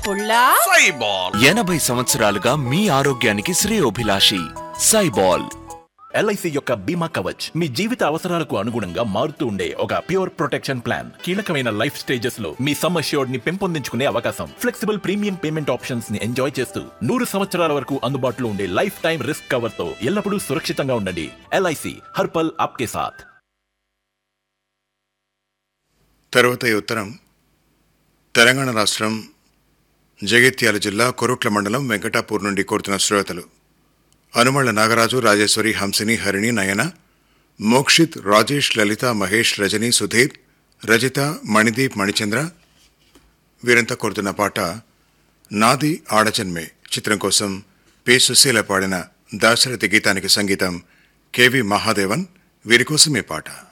పుల్లా సైబాల్ ఎనభై సంవత్సరాలుగా మీ ఆరోగ్యానికి శ్రేయోభిలాషి సైబాల్ ఎల్ఐసి యొక్క బీమా కవచ్ మీ జీవిత అవసరాలకు అనుగుణంగా మారుతూ ఉండే ఒక ప్యూర్ ప్రొటెక్షన్ ప్లాన్ కీలకమైన లైఫ్ స్టేజెస్ లో మీ సమ్ అష్యూర్డ్ ని పెంపొందించుకునే అవకాశం ఫ్లెక్సిబుల్ ప్రీమియం పేమెంట్ ఆప్షన్స్ ని ఎంజాయ్ చేస్తూ నూరు సంవత్సరాల వరకు అందుబాటులో ఉండే లైఫ్ టైం రిస్క్ కవర్ తో ఎల్లప్పుడూ సురక్షితంగా ఉండండి ఎల్ఐసి హర్పల్ ఆప్కే సాథ్ తరువాత ఈ ఉత్తరం తెలంగాణ రాష్ట్రం జగిత్యాల జిల్లా కొరుట్ల మండలం వెంకటాపూర్ నుండి కోరుతున్న శ్రోతలు అనుమళ్ల నాగరాజు రాజేశ్వరి హంసిని హరిణి నయన మోక్షిత్ రాజేష్ లలిత మహేష్ రజని సుధీర్ రజిత మణిదీప్ మణిచంద్ర వీరంతా కోరుతున్న పాట నాది ఆడజన్మే చిత్రం కోసం పి సుశీల పాడిన దాశరథి గీతానికి సంగీతం కెవి మహాదేవన్ వీరి కోసం ఈ పాట